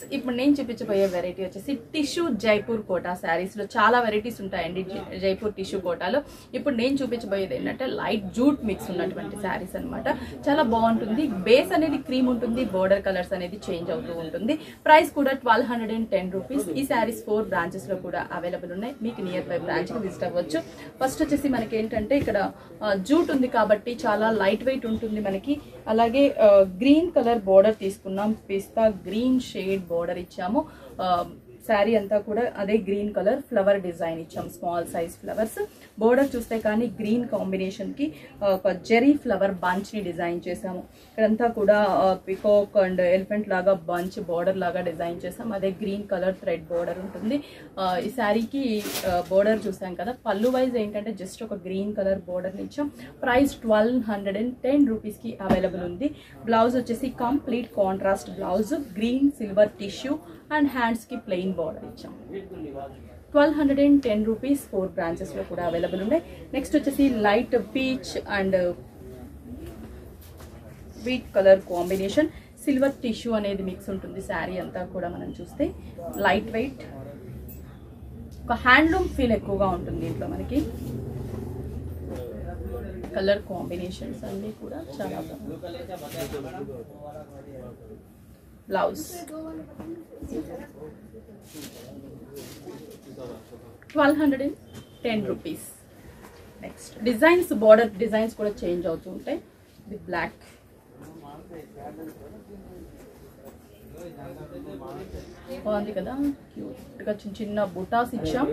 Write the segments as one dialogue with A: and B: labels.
A: ఇప్పుడు నేను చూపించబోయే వెరైటీ వచ్చేసి టిష్యూ జైపూర్ కోటా శారీస్ లో చాలా వెరైటీస్ ఉంటాయండి జై- జైపూర్ టిష్యూ కోటాలో ఇప్పుడు నేను చూపించబోయేది ఏంటంటే లైట్ జూట్ మిక్స్ ఉన్నటువంటి శారీస్ అన్నమాట చాలా బాగుంటుంది బేస్ అనేది క్రీమ్ ఉంటుంది బోర్డర్ కలర్స్ అనేది చేంజ్ అవుతూ ఉంటుంది ప్రైస్ కూడా twelve hundred and ten rupees ఈ శారీస్ ఫోర్ బ్రాంచెస్ లో కూడా అవైలబుల్ ఉన్నాయి మీకు నియర్ బై బ్రాంచ్ కి విజిట్ అవ్వచ్చు ఫస్ట్ వచ్చేసి మనకి ఏంటంటే ఇక్కడ ఆ, జూట్ ఉంది కాబట్టి చాలా లైట్ వెయిట్ ఉంటుంది మనకి అలాగే ఆ, గ్రీన్ కలర్ బోర్డర్ తీసుకున్నాం పిస్తా గ్రీన్ షేడ్ బోర్డర్ ఇచ్చాము ఆ, శారీ అంతా కూడా అదే గ్రీన్ కలర్ ఫ్లవర్ డిజైన్ ఇచ్చాం స్మాల్ సైజ్ ఫ్లవర్స్ బోర్డర్ చూస్తే కానీ గ్రీన్ కాంబినేషన్ కి ఆ, ఒక జెరీ ఫ్లవర్ బంచ్ ని డిజైన్ చేసాము ఇక్కడంతా కూడా పికాక్ అండ్ ఎలిఫెంట్ లాగా బంచ్ బోర్డర్ లాగా డిజైన్ చేసాం అదే గ్రీన్ కలర్ థ్రెడ్ బోర్డర్ ఉంటుంది ఆ, ఈ శారీకి బోర్డర్ చూసాం కదా పళ్ళు వైజ్ ఏంటంటే జస్ట్ ఒక గ్రీన్ కలర్ బోర్డర్ ఇచ్చాం price twelve hundred and ten rupees కి అవైలబుల్ ఉంది బ్లౌజ్ వచ్చేసి complete contrast blouse green silver tissue and hands కి ప్లెయిన్ బార్డర్ ఇచ్చాం twelve hundred and ten rupees four branches లో కూడా అవైలబుల్ ఉన్నాయి నెక్స్ట్ వచ్చేసి light peach and wheat colour combination silver tissue అనేది మిక్స్ ఉంటుంది శారీ అంతా కూడా మనం చూస్తే లైట్ వెయిట్ ఒక హ్యాండ్లూమ్ ఫీల్ ఎక్కువగా ఉంటుంది దీంట్లో మనకి కలర్ కాంబినేషన్స్ అన్నీ కూడా చాలా బాగుంది blouse twelve hundred and ten rupees next designs border designs కూడా చేంజ్ అవుతూ ఉంటాయి ఇది బ్లాక్ బాగుంది కదా క్యూట్గా చిన్న చిన్న బుటాస్ ఇచ్చాం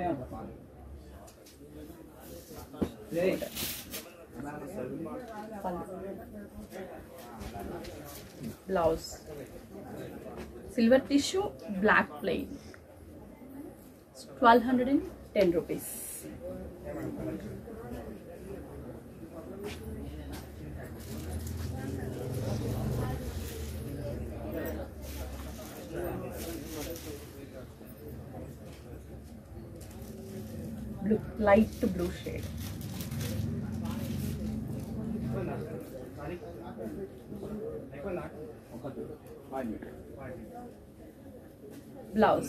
A: blouse silver tissue black plain twelve hundred and ten rupees blue light blue shade blouse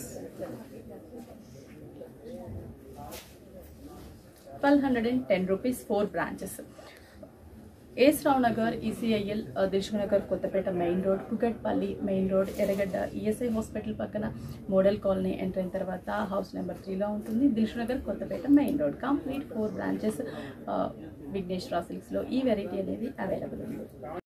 A: twelve hundred and ten rupees four branches AS Rao Nagar ECIL Dilsukh Nagar Kothapet main road Kukatpally main road Erragadda ESI hospital పక్కన మోడల్ కాలనీ ఎంటర్ అయిన తర్వాత house number త్రీలో ఉంటుంది Dilsukh Nagar Kothapet main road complete four branches Vigneshwara సిల్క్స్లో ఈ variety అనేది available ఉంది